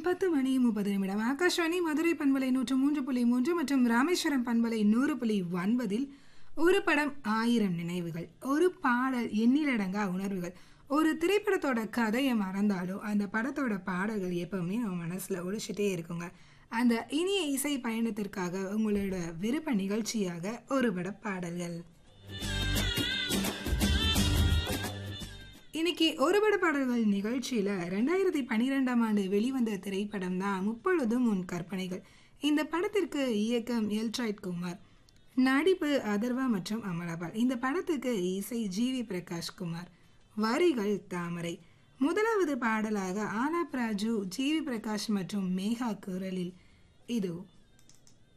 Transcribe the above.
பத்து மணி முப்பது நிமிடம் ஆகாஷ்வாணி மதுரை பண்பலை நூற்று மூன்று புள்ளி மூன்று மற்றும் ராமேஸ்வரம் பண்பலை நூறு புள்ளி ஒன்பதில் ஒரு படம் ஆயிரம் நினைவுகள் ஒரு பாடல் எண்ணிலடங்கா உணர்வுகள் ஒரு திரைப்படத்தோட கதையை மறந்தாலும் அந்த படத்தோட பாடல்கள் எப்பவுமே நம்ம மனசில் ஒழிச்சிட்டே இருக்குங்க அந்த இனிய இசை பயணத்திற்காக உங்களோட விருப்ப நிகழ்ச்சியாக ஒரு பட பாடல்கள் இன்னைக்கு ஒரு பட பாடல்கள் நிகழ்ச்சியில் ரெண்டாயிரத்தி பன்னிரெண்டாம் ஆண்டு வெளிவந்த திரைப்படம் தான் முப்பொழுதும் உன் கற்பனைகள் இந்த படத்திற்கு இயக்கம் எல்ட்ராய்ட் குமார் நடிப்பு அதர்வா மற்றும் அமலாபால் இந்த படத்துக்கு இசை ஜிவி பிரகாஷ் குமார் வரிகள் தாமரை முதலாவது பாடலாக ஆலாப் ராஜு ஜிவி பிரகாஷ் மற்றும் மேகா குரலில் இது